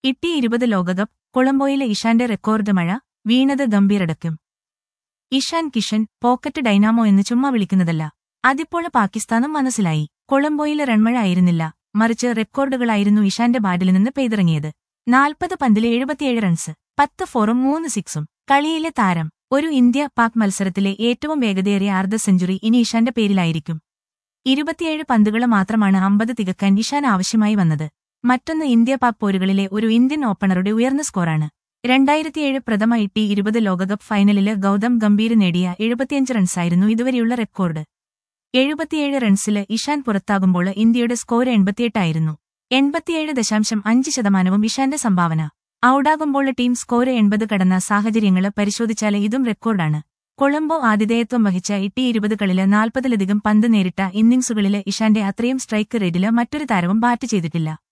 ഇട്ടി ഇരുപത് ലോകകപ്പ് കൊളംബോയിലെ ഇഷാന്റെ റെക്കോർഡ് മഴ വീണത് ഗംഭീരടക്കും ഇഷാൻ കിഷൻ പോക്കറ്റ് ഡൈനാമോ എന്ന് ചുമ്മാ വിളിക്കുന്നതല്ല അതിപ്പോൾ പാകിസ്ഥാനും മനസ്സിലായി കൊളംബോയിലെ റൺമഴ ആയിരുന്നില്ല മറിച്ച് റെക്കോർഡുകളായിരുന്നു ഇഷാന്റെ ബാറ്റിൽ നിന്ന് പെയ്തിറങ്ങിയത് നാൽപ്പത് പന്തിലെ എഴുപത്തിയേഴ് റൺസ് പത്ത് ഫോറും മൂന്ന് സിക്സും കളിയിലെ താരം ഒരു ഇന്ത്യ പാക് മത്സരത്തിലെ ഏറ്റവും വേഗതയേറിയ അർദ്ധ സെഞ്ചുറി ഇനി ഇഷാന്റെ പേരിലായിരിക്കും ഇരുപത്തിയേഴ് പന്തുകൾ മാത്രമാണ് അമ്പത് തികക്കാൻ ഇഷാൻ ആവശ്യമായി വന്നത് മറ്റൊന്ന് ഇന്ത്യ പാക് പോരുകളിലെ ഒരു ഇന്ത്യൻ ഓപ്പണറുടെ ഉയർന്ന സ്കോറാണ് രണ്ടായിരത്തിയേഴ് പ്രഥമ ഇട്ടി ഇരുപത് ലോകകപ്പ് ഫൈനലില് ഗൗതം ഗംഭീർ നേടിയ എഴുപത്തിയഞ്ച് റൺസായിരുന്നു ഇതുവരെയുള്ള റെക്കോർഡ് എഴുപത്തിയേഴ് റൺസില് ഇഷാൻ പുറത്താകുമ്പോൾ ഇന്ത്യയുടെ സ്കോർ എൺപത്തിയെട്ടായിരുന്നു എൺപത്തിയേഴ് ദശാംശം അഞ്ച് ശതമാനവും ഇഷാന്റെ സംഭാവന ഔട്ടാകുമ്പോൾ ടീം സ്കോർ എൺപത് കടന്ന സാഹചര്യങ്ങള് പരിശോധിച്ചാല് ഇതും റെക്കോർഡാണ് കൊളംബോ ആതിഥേയത്വം വഹിച്ച ഇട്ടി ഇരുപത് കളില് നാൽപ്പതിലധികം പന്ത് നേരിട്ട ഇന്നിംഗ്സുകളില് ഇഷാന്റെ അത്രയും സ്ട്രൈക്ക് റേറ്റില് മറ്റൊരു താരവും ബാറ്റ് ചെയ്തിട്ടില്ല